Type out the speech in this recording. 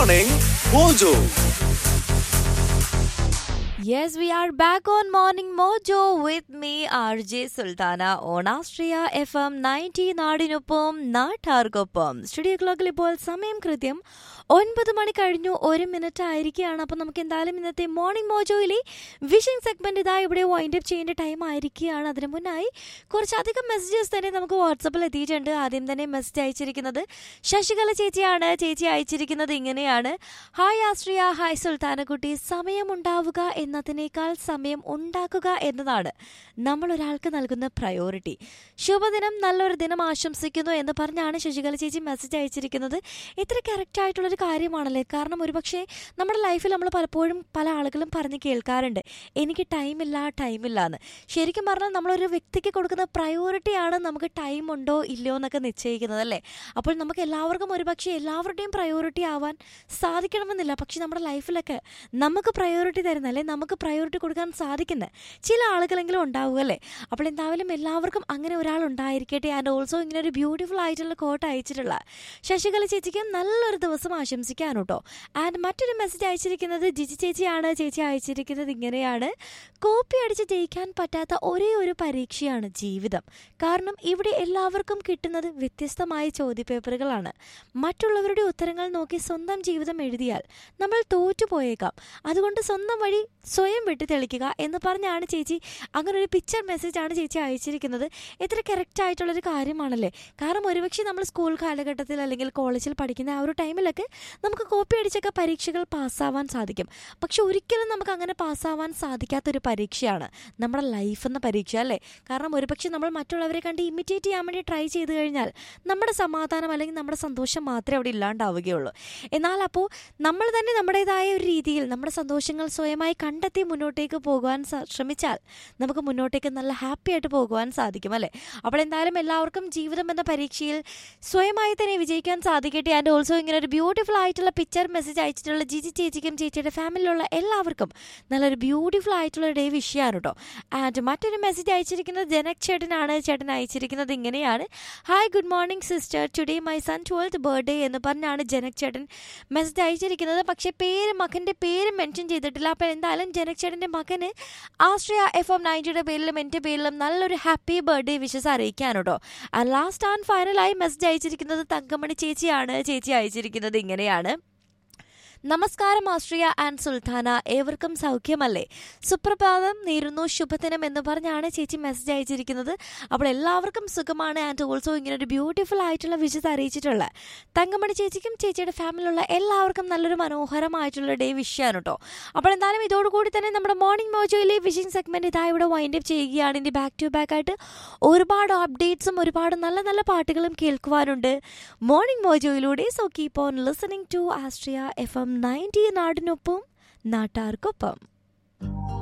Morning Mojo. Yes, we are back on Morning Mojo with me, RJ Sultana, on Astria FM 90 നാടിനൊപ്പം നാട്ടാർക്കൊപ്പം studio ക്ലോക്കിൽ ഇപ്പോൾ സമയം കൃത്യം ഒൻപത് മണി കഴിഞ്ഞു ഒരു മിനിറ്റ് ആയിരിക്കുകയാണ് അപ്പം നമുക്ക് എന്തായാലും ഇന്നത്തെ മോർണിംഗ് മോജോയിലെ വിഷിംഗ് സെഗ്മെന്റ് ഇതാ ഇവിടെ വൈൻഡ് അപ്പ് ചെയ്യേണ്ട ടൈം ആയിരിക്കുകയാണ് അതിന് മുന്നായി കുറച്ചധികം മെസ്സേജസ് തന്നെ നമുക്ക് വാട്സപ്പിൽ എത്തിയിട്ടുണ്ട് ആദ്യം തന്നെ മെസ്സേജ് അയച്ചിരിക്കുന്നത് ശശികല ചേച്ചിയാണ് ചേച്ചി അയച്ചിരിക്കുന്നത് ഇങ്ങനെയാണ് ഹായ് ആശ്രിയ ഹായ് സുൽത്താനക്കുട്ടി സമയമുണ്ടാവുക എന്നതിനേക്കാൾ സമയം ഉണ്ടാക്കുക എന്നതാണ് നമ്മൾ ഒരാൾക്ക് നൽകുന്ന പ്രയോറിറ്റി ശുഭദിനം നല്ലൊരു ദിനം ആശംസിക്കുന്നു എന്ന് പറഞ്ഞാണ് ശശികല ചേച്ചി മെസ്സേജ് അയച്ചിരിക്കുന്നത് ഇത്ര കറക്റ്റ് ആയിട്ടുള്ളൊരു കാര്യമാണല്ലേ കാരണം ഒരുപക്ഷെ നമ്മുടെ ലൈഫിൽ നമ്മൾ പലപ്പോഴും പല ആളുകളും പറഞ്ഞ് കേൾക്കാറുണ്ട് എനിക്ക് ടൈമില്ല ടൈമില്ല എന്ന് ശരിക്കും പറഞ്ഞാൽ നമ്മളൊരു വ്യക്തിക്ക് കൊടുക്കുന്ന പ്രയോറിറ്റിയാണ് നമുക്ക് ടൈം ഉണ്ടോ ഇല്ലയോ എന്നൊക്കെ നിശ്ചയിക്കുന്നത് അല്ലേ അപ്പോൾ നമുക്ക് എല്ലാവർക്കും ഒരുപക്ഷെ എല്ലാവരുടെയും പ്രയോറിറ്റി ആവാൻ സാധിക്കണമെന്നില്ല പക്ഷെ നമ്മുടെ ലൈഫിലൊക്കെ നമുക്ക് പ്രയോറിറ്റി തരുന്ന അല്ലെ നമുക്ക് പ്രയോറിറ്റി കൊടുക്കാൻ സാധിക്കുന്ന ചില ആളുകളെങ്കിലും ഉണ്ടാവുക അല്ലേ അപ്പോൾ എന്തായാലും എല്ലാവർക്കും അങ്ങനെ ഒരാൾ ഉണ്ടായിരിക്കട്ടെ ആൻഡ് ഓൾസോ ഇങ്ങനെ ഒരു ബ്യൂട്ടിഫുൾ ആയിട്ടുള്ള കോട്ട് അയച്ചിട്ടുള്ള ശശികല ചേച്ചിക്കും നല്ലൊരു ദിവസം ആശംസിക്കാൻ കേട്ടോ ആൻഡ് മറ്റൊരു മെസ്സേജ് അയച്ചിരിക്കുന്നത് ജിജി ചേച്ചിയാണ് ചേച്ചി അയച്ചിരിക്കുന്നത് ഇങ്ങനെയാണ് കോപ്പി അടിച്ച് ജയിക്കാൻ പറ്റാത്ത ഒരേ ഒരു പരീക്ഷയാണ് ജീവിതം കാരണം ഇവിടെ എല്ലാവർക്കും കിട്ടുന്നത് വ്യത്യസ്തമായ ചോദ്യപേപ്പറുകളാണ് മറ്റുള്ളവരുടെ ഉത്തരങ്ങൾ നോക്കി സ്വന്തം ജീവിതം എഴുതിയാൽ നമ്മൾ തോറ്റുപോയേക്കാം അതുകൊണ്ട് സ്വന്തം വഴി സ്വയം വെട്ടി തെളിക്കുക എന്ന് പറഞ്ഞാണ് ചേച്ചി അങ്ങനെ ഒരു പിക്ചർ മെസ്സേജാണ് ചേച്ചി അയച്ചിരിക്കുന്നത് എത്ര കറക്റ്റ് ആയിട്ടുള്ളൊരു കാര്യമാണല്ലേ കാരണം ഒരുപക്ഷെ നമ്മൾ സ്കൂൾ കാലഘട്ടത്തിൽ അല്ലെങ്കിൽ കോളേജിൽ പഠിക്കുന്ന ആ ഒരു ടൈമിലൊക്കെ നമുക്ക് കോപ്പി അടിച്ചൊക്കെ പരീക്ഷകൾ പാസ്സാവാൻ സാധിക്കും പക്ഷെ ഒരിക്കലും നമുക്ക് അങ്ങനെ പാസ്സാവാൻ സാധിക്കാത്തൊരു പരീക്ഷയാണ് നമ്മുടെ ലൈഫ് എന്ന പരീക്ഷ അല്ലേ കാരണം ഒരുപക്ഷെ നമ്മൾ മറ്റുള്ളവരെ കണ്ട് ഇമിറ്റേറ്റ് ചെയ്യാൻ വേണ്ടി ട്രൈ ചെയ്ത് കഴിഞ്ഞാൽ നമ്മുടെ സമാധാനം അല്ലെങ്കിൽ നമ്മുടെ സന്തോഷം മാത്രമേ അവിടെ ഇല്ലാണ്ടാവുകയുള്ളൂ എന്നാൽ അപ്പോൾ നമ്മൾ തന്നെ നമ്മുടേതായ ഒരു രീതിയിൽ നമ്മുടെ സന്തോഷങ്ങൾ സ്വയമായി കണ്ടെത്തി മുന്നോട്ടേക്ക് പോകുവാൻ സ- ശ്രമിച്ചാൽ നമുക്ക് മുന്നോട്ടേക്ക് നല്ല ഹാപ്പി ആയിട്ട് പോകുവാൻ സാധിക്കും അല്ലേ അപ്പോൾ എന്തായാലും എല്ലാവർക്കും ജീവിതം എന്ന പരീക്ഷയിൽ സ്വയമായി തന്നെ വിജയിക്കാൻ സാധിക്കട്ടെ ആൻഡ് ഓൾസോ ഇങ്ങനെ ഒരു ബ്യൂട്ടിഫുൾ ആയിട്ടുള്ള പിക്ചർ മെസ്സേജ് അയച്ചിട്ടുള്ള ജിജി ചേച്ചിക്കും ചേച്ചിയുടെ ഫാമിലിയിലുള്ള എല്ലാവർക്കും നല്ലൊരു ബ്യൂട്ടിഫുൾ ആയിട്ടുള്ള ഡേ വിഷയമാണ് കേട്ടോ ആൻഡ് മറ്റൊരു മെസ്സേജ് അയച്ചിരിക്കുന്നത് ജനക് ചേട്ടനാണ് ചേട്ടൻ അയച്ചിരിക്കുന്നത് ഇങ്ങനെയാണ് hi good morning sister today my son twelfth birthday എന്ന് പറഞ്ഞാണ് ജനക് ചേട്ടൻ മെസ്സേജ് അയച്ചിരിക്കുന്നത് പക്ഷേ പേര് മകൻ്റെ പേര് മെൻഷൻ ചെയ്തിട്ടില്ല അപ്പോൾ എന്തായാലും ജനക് ചേട്ടൻ്റെ മകന് ആശ്രയ എഫ് എം നയൻറ്റിയുടെ പേരിലും എൻ്റെ പേരിലും നല്ലൊരു ഹാപ്പി ബർത്ത്ഡേ വിഷസ് അറിയിക്കാൻ കേട്ടോ ലാസ്റ്റ് ആൻഡ് ഫൈനലായി മെസ്സേജ് അയച്ചിരിക്കുന്നത് തങ്കമണി ചേച്ചിയാണ് ചേച്ചി അയച്ചിരിക്കുന്നത് ഇങ്ങനെയാണ് നമസ്കാരം ആശ്രിയ ആൻഡ് സുൽത്താന ഏവർക്കും സൗഖ്യമല്ലേ സുപ്രഭാതം നേരുന്നു ശുഭദിനം എന്ന് പറഞ്ഞാണ് ചേച്ചി മെസ്സേജ് അയച്ചിരിക്കുന്നത് അപ്പോൾ എല്ലാവർക്കും സുഖമാണ് ആൻഡ് ഓൾസോ ഇങ്ങനെ ഒരു ബ്യൂട്ടിഫുൾ ആയിട്ടുള്ള വിഷസ് അറിയിച്ചിട്ടുള്ള തങ്കമണി ചേച്ചിക്കും ചേച്ചിയുടെ ഫാമിലിയുള്ള എല്ലാവർക്കും നല്ലൊരു മനോഹരമായിട്ടുള്ള ഡേ വിഷയമാണ് കേട്ടോ അപ്പോൾ എന്തായാലും ഇതോടുകൂടി തന്നെ നമ്മുടെ മോർണിംഗ് മോജോയിലെ വിഷിംഗ് സെഗ്മെന്റ് ഇതാ ഇവിടെ വൈൻഡ് അപ്പ് ചെയ്യുകയാണ് ഇനി ബാക്ക് ടു ബാക്ക് ആയിട്ട് ഒരുപാട് അപ്ഡേറ്റ്സും ഒരുപാട് നല്ല നല്ല പാട്ടുകളും കേൾക്കുവാനുണ്ട് മോർണിംഗ് മോജോയിലൂടെ so keep on listening to ആസ്ട്രിയ എഫ് എം നയൻറ്റി നാടിനൊപ്പം നാട്ടാർക്കൊപ്പം